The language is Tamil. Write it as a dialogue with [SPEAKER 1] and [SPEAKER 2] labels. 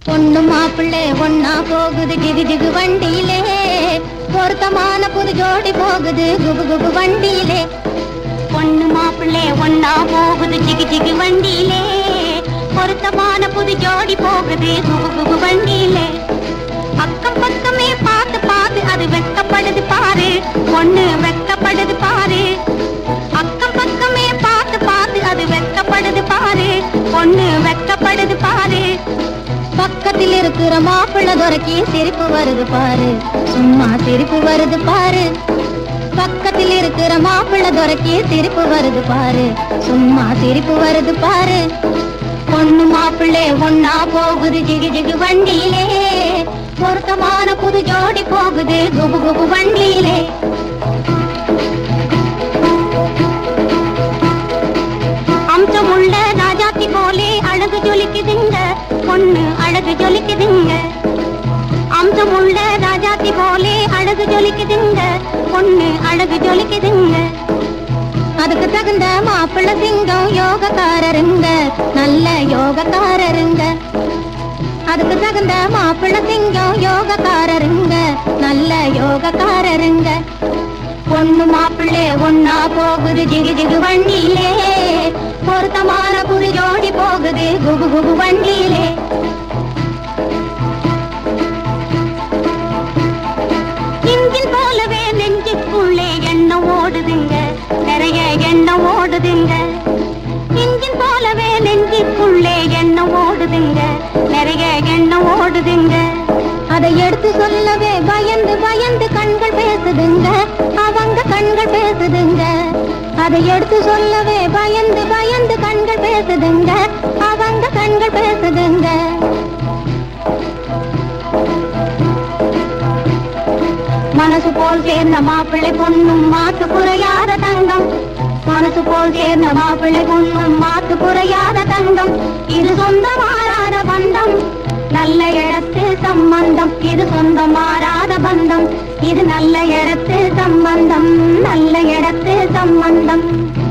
[SPEAKER 1] பொண்ணு மாப்பிள்ளை ஒன்னா போகுது ஜிகு ஜிகு வண்டியிலே பொருத்தமான புது ஜோடி போகுது குபு குபு வண்டியிலே பொண்ணு மாப்பிள்ளை ஒன்னா போகுது ஜிகு ஜிகு வண்டியிலே பொருத்தமான புது ஜோடி போகுது குபு குபு வண்டியிலே அக்கம் பக்கமே பார்த்து பார்த்து அது வெக்கப்படுது பாரு பொண்ணு வெக்கப்படுது பாரு அக்கம் பக்கமே பார்த்து பார்த்து அது வெக்கப்படுது பாரு பொண்ணு வெக்கப்படுது பாரு பக்கத்தில் இருக்கிற மாப்பிள்ளை துறைக்கி சிரிப்பு வருது பாரு சும்மா சிரிப்பு வருது பாரு பக்கத்தில் இருக்கிற மாப்பிள்ளை துறைக்கி சிரிப்பு வருது பாரு சும்மா சிரிப்பு வருது பாரு பொண்ணு மாப்பிள்ளை ஒன்னா போகுது ஜிகு ஜிகு வண்டியிலே பொருத்தமான புது ஜோடி போகுது குபு குபு வண்டியிலே அம்சமுள்ள ராஜாத்தி போலே அழகு ஜொலிக்குதுங்க பொண்ணு அழகு ஜொலிக்குதுங்க அம்சமுள்ள ராஜாத்தி போலே அழகு ஜொலிக்குதுங்க பொண்ணு அழகு ஜொலிக்குதுங்க அதுக்கு தகுந்த மாப்பிள்ளை சிங்கம் யோகக்காரருங்க நல்ல யோகக்காரருங்க அதுக்கு தகுந்த மாப்பிள்ளை சிங்கம் யோகக்காரருங்க நல்ல யோகக்காரருங்க பொண்ணு மாப்பிள்ளை ஒன்னா போகுது ஜிகு ஜிகு வண்டியிலே பொருத்தமான புது ஜோடி போகுது குபு குபு வண்டியிலே இன்ஜின் போலவே நெஞ்சுக்குள்ளே எண்ணம் ஓடுதுங்க நிறைய எண்ணம் ஓடுதுங்க இன்ஜின் போலவே நெஞ்சுக்குள்ளே எண்ணம் ஓடுதுங்க நிறைய எண்ணம் ஓடுதுங்க அதை எடுத்து சொல்லவே பயந்து பயந்து கண்கள் பேசுதுங்க அவங்க கண்கள் பேசுதுங்க அதை எடுத்து சொல்லவே பயந்து பயந்து கண்கள் பேசுதுங்க அவங்க கண்கள் பேசுதுங்க மனசு போல் சேர்ந்த மாப்பிள்ளை பொண்ணும் மாத்து குறையாத தங்கம் மனசு போல் சேர்ந்த மாப்பிள்ளை பொண்ணும் மாத்து குறையாத தங்கம் இது சொந்த மாறாத பந்தம் நல்ல இடத்து சம்பந்தம் இது சொந்த மாறாத பந்தம் இது நல்ல இடத்து சம்பந்தம் நல்ல இடத்து சம்பந்தம்